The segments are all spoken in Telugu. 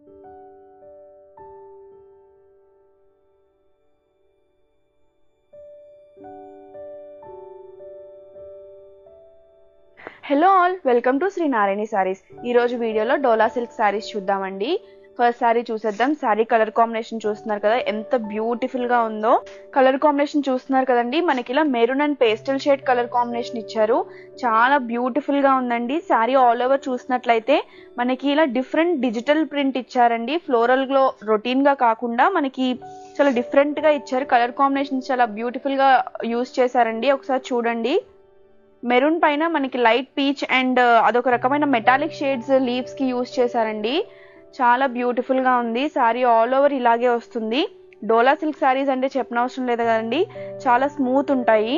hello all welcome to Shri Narayani Sarees ఈ రోజు వీడియోలో డోలా సిల్క్ సారీస్ చూద్దామండి ఫస్ట్ సారీ చూసేద్దాం సారీ కలర్ కాంబినేషన్ చూస్తున్నారు కదా ఎంత బ్యూటిఫుల్ గా ఉందో కలర్ కాంబినేషన్ చూస్తున్నారు కదండి మనకి ఇలా maroon and pastel shade colour combination ఇచ్చారు చాలా బ్యూటిఫుల్ గా ఉందండి సారీ ఆల్ ఓవర్ చూసినట్లయితే మనకి ఇలా డిఫరెంట్ డిజిటల్ ప్రింట్ ఇచ్చారండి ఫ్లోరల్ లో రొటీన్ గా కాకుండా మనకి చాలా డిఫరెంట్ గా ఇచ్చారు కలర్ కాంబినేషన్ చాలా బ్యూటిఫుల్ గా యూస్ చేశారండి ఒకసారి చూడండి మెరూన్ పైన మనకి లైట్ పీచ్ అండ్ అదొక రకమైన మెటాలిక్ షేడ్స్ లీవ్స్ కి యూస్ చేశారండి చాలా బ్యూటిఫుల్ గా ఉంది సారీ ఆల్ ఓవర్ ఇలాగే వస్తుంది డోలా సిల్క్ సారీస్ అంటే చెప్పనవసరం లేదు కదండి చాలా స్మూత్ ఉంటాయి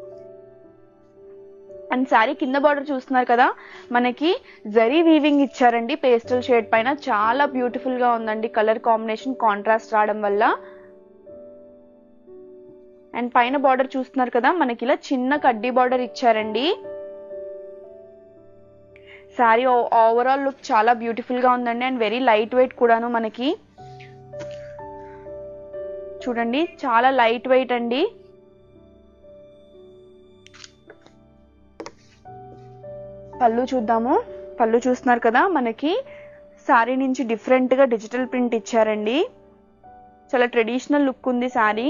అండ్ శారీ కింద బార్డర్ చూస్తున్నారు కదా మనకి జరీ వీవింగ్ ఇచ్చారండి పేస్టల్ షేడ్ పైన చాలా బ్యూటిఫుల్ గా ఉందండి కలర్ కాంబినేషన్ కాంట్రాస్ట్ రావడం వల్ల అండ్ పైన బార్డర్ చూస్తున్నారు కదా మనకి ఇలా చిన్న కడ్డీ బార్డర్ ఇచ్చారండి శారీ ఓవరాల్ లుక్ చాలా బ్యూటిఫుల్ గా ఉందండి అండ్ వెరీ లైట్ వెయిట్ కూడాను మనకి చూడండి చాలా లైట్ వెయిట్ అండి పళ్ళు చూద్దాము పళ్ళు చూస్తున్నారు కదా మనకి శారీ నుంచి డిఫరెంట్ గా డిజిటల్ ప్రింట్ ఇచ్చారండి చాలా ట్రెడిషనల్ లుక్ ఉంది శారీ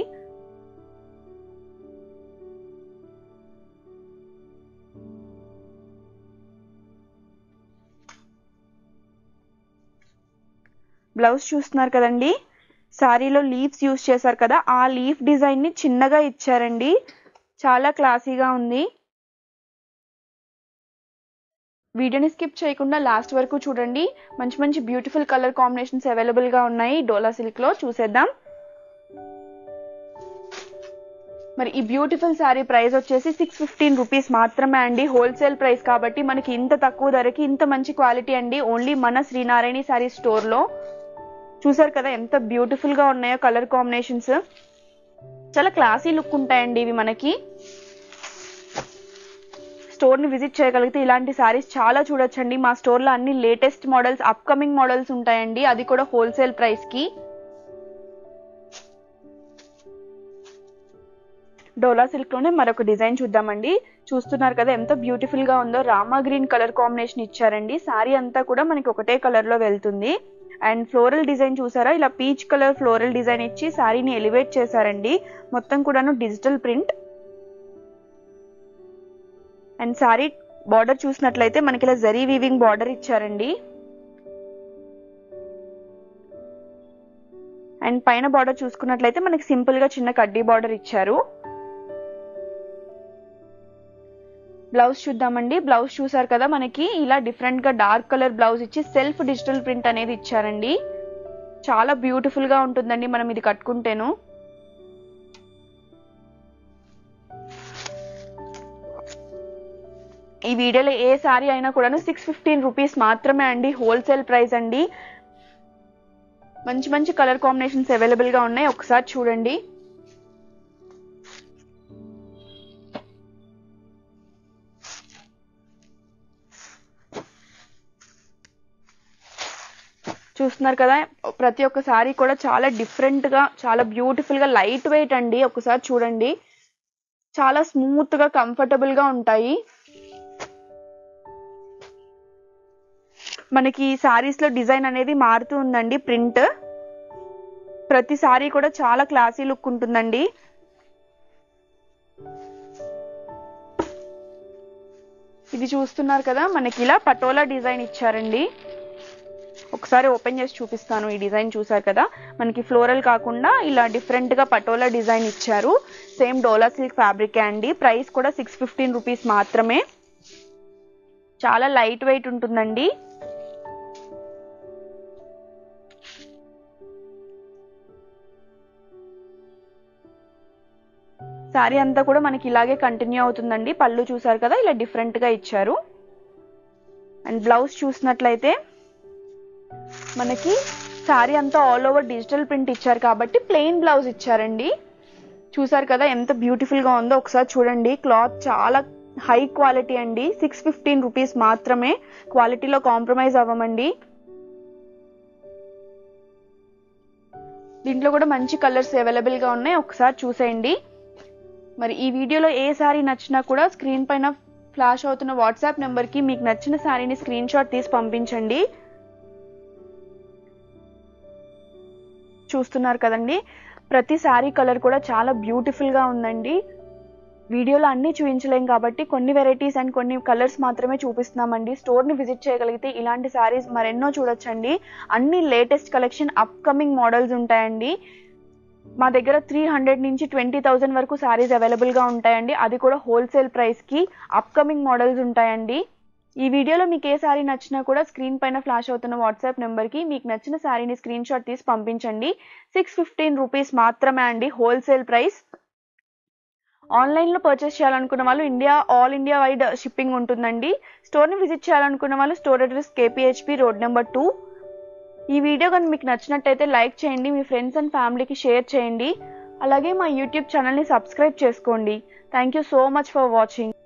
బ్లౌజ్ చూస్తున్నారు కదండి శారీలో లీవ్స్ యూస్ చేశారు కదా ఆ లీఫ్ డిజైన్ ని చిన్నగా ఇచ్చారండి చాలా క్లాసీగా ఉంది వీడియోని స్కిప్ చేయకుండా లాస్ట్ వరకు చూడండి మంచి మంచి బ్యూటిఫుల్ కలర్ కాంబినేషన్స్ అవైలబుల్ గా ఉన్నాయి డోలా సిల్క్ లో చూసేద్దాం మరి ఈ బ్యూటిఫుల్ శారీ ప్రైస్ వచ్చేసి సిక్స్ ఫిఫ్టీన్ రూపీస్ మాత్రమే అండి హోల్సేల్ ప్రైస్ కాబట్టి మనకి ఇంత తక్కువ ధరకి ఇంత మంచి క్వాలిటీ అండి ఓన్లీ మన శ్రీనారాయణ శారీ స్టోర్ లో చూసారు కదా ఎంత బ్యూటిఫుల్ గా ఉన్నాయో కలర్ కాంబినేషన్స్ చాలా క్లాసీ లుక్ ఉంటాయండి ఇవి మనకి స్టోర్ ని విజిట్ చేయగలిగితే ఇలాంటి శారీస్ చాలా చూడొచ్చండి మా స్టోర్ లో అన్ని లేటెస్ట్ మోడల్స్ అప్కమింగ్ మోడల్స్ ఉంటాయండి అది కూడా హోల్సేల్ ప్రైస్ కి డోలా సిల్క్ లోనే మరొక డిజైన్ చూద్దామండి చూస్తున్నారు కదా ఎంత బ్యూటిఫుల్ గా ఉందో రామా గ్రీన్ కలర్ కాంబినేషన్ ఇచ్చారండి శారీ అంతా కూడా మనకి ఒకటే కలర్ లో వెళ్తుంది అండ్ ఫ్లోరల్ డిజైన్ చూసారా ఇలా పీచ్ కలర్ ఫ్లోరల్ డిజైన్ ఇచ్చి శారీని ఎలివేట్ చేశారండి మొత్తం కూడాను digital print and sari border చూసినట్లయితే మనకి ఇలా జరీ వీవింగ్ బార్డర్ ఇచ్చారండి అండ్ పైన బార్డర్ చూసుకున్నట్లయితే మనకి సింపుల్ గా చిన్న కడ్డీ బార్డర్ ఇచ్చారు బ్లౌజ్ చూద్దామండి బ్లౌజ్ చూసారు కదా మనకి ఇలా డిఫరెంట్ గా డార్క్ కలర్ బ్లౌజ్ ఇచ్చి సెల్ఫ్ డిజిటల్ ప్రింట్ అనేది ఇచ్చారండి చాలా బ్యూటిఫుల్ గా ఉంటుందండి మనం ఇది కట్టుకుంటేను ఈ వీడియోలో ఏ సారీ అయినా కూడా సిక్స్ ఫిఫ్టీన్ రూపీస్ మాత్రమే అండి హోల్సేల్ ప్రైస్ అండి మంచి మంచి కలర్ కాంబినేషన్స్ అవైలబుల్ గా ఉన్నాయి ఒకసారి చూడండి చూస్తున్నారు కదా ప్రతి ఒక్క సారీ కూడా చాలా డిఫరెంట్ గా చాలా బ్యూటిఫుల్ గా లైట్ వెయిట్ అండి ఒకసారి చూడండి చాలా స్మూత్ గా కంఫర్టబుల్ గా ఉంటాయి మనకి సారీస్ లో డిజైన్ అనేది మారుతూ ఉందండి ప్రింట్ ప్రతి సారీ కూడా చాలా క్లాసీ లుక్ ఉంటుందండి ఇది చూస్తున్నారు కదా మనకి ఇలా పటోలా డిజైన్ ఇచ్చారండి ఒకసారి ఓపెన్ చేసి చూపిస్తాను ఈ డిజైన్ చూసారు కదా మనకి ఫ్లోరల్ కాకుండా ఇలా డిఫరెంట్ గా పటోలా డిజైన్ ఇచ్చారు సేమ్ డోలా సిల్క్ ఫ్యాబ్రిక్ అండి ప్రైస్ కూడా సిక్స్ ఫిఫ్టీన్ రూపీస్ మాత్రమే చాలా లైట్ వెయిట్ ఉంటుందండి శారీ అంతా కూడా మనకి ఇలాగే కంటిన్యూ అవుతుందండి పళ్ళు చూసారు కదా ఇలా డిఫరెంట్ గా ఇచ్చారు అండ్ బ్లౌజ్ చూసినట్లయితే మనకి శారీ అంతా ఆల్ ఓవర్ డిజిటల్ ప్రింట్ ఇచ్చారు కాబట్టి ప్లెయిన్ బ్లౌజ్ ఇచ్చారండి చూసారు కదా ఎంత బ్యూటిఫుల్ గా ఉందో ఒకసారి చూడండి క్లాత్ చాలా హై క్వాలిటీ అండి సిక్స్ ఫిఫ్టీన్ రూపీస్ మాత్రమే క్వాలిటీలో కాంప్రమైజ్ అవ్వమండి దీంట్లో కూడా మంచి కలర్స్ అవైలబుల్గా ఉన్నాయి ఒకసారి చూసేయండి మరి ఈ వీడియోలో ఏ శారీ నచ్చినా కూడా స్క్రీన్ పైన ఫ్లాష్ అవుతున్న వాట్సాప్ నెంబర్కి మీకు నచ్చిన శారీని స్క్రీన్ షాట్ తీసి పంపించండి చూస్తున్నారు కదండి ప్రతి శారీ కలర్ కూడా చాలా బ్యూటిఫుల్గా ఉందండి వీడియోలో అన్నీ చూపించలేం కాబట్టి కొన్ని వెరైటీస్ అండ్ కొన్ని కలర్స్ మాత్రమే చూపిస్తున్నామండి స్టోర్ని విజిట్ చేయగలిగితే ఇలాంటి శారీస్ మరెన్నో చూడొచ్చండి అన్ని లేటెస్ట్ కలెక్షన్ అప్కమింగ్ మోడల్స్ ఉంటాయండి మా దగ్గర త్రీ హండ్రెడ్ నుంచి ట్వంటీ థౌజండ్ వరకు శారీస్ అవైలబుల్గా ఉంటాయండి అది కూడా హోల్సేల్ ప్రైస్కి అప్కమింగ్ మోడల్స్ ఉంటాయండి ఈ వీడియోలో మీకు ఏ శారీ నచ్చినా కూడా స్క్రీన్ పైన ఫ్లాష్ అవుతున్న వాట్సాప్ నెంబర్కి మీకు నచ్చిన శారీని స్క్రీన్ షాట్ తీసి పంపించండి సిక్స్ ఫిఫ్టీన్ రూపీస్ మాత్రమే అండి హోల్సేల్ ప్రైస్ ఆన్లైన్లో పర్చేస్ చేయాలనుకున్న వాళ్ళు India all India wide shipping ఉంటుందండి స్టోర్ని విజిట్ చేయాలనుకున్న వాళ్ళు store address KPHP road number two ఈ వీడియో కానీ మీకు నచ్చినట్టయితే లైక్ చేయండి మీ ఫ్రెండ్స్ అండ్ ఫ్యామిలీకి షేర్ చేయండి అలాగే మా యూట్యూబ్ ఛానల్ని సబ్స్క్రైబ్ చేసుకోండి thank you so much for watching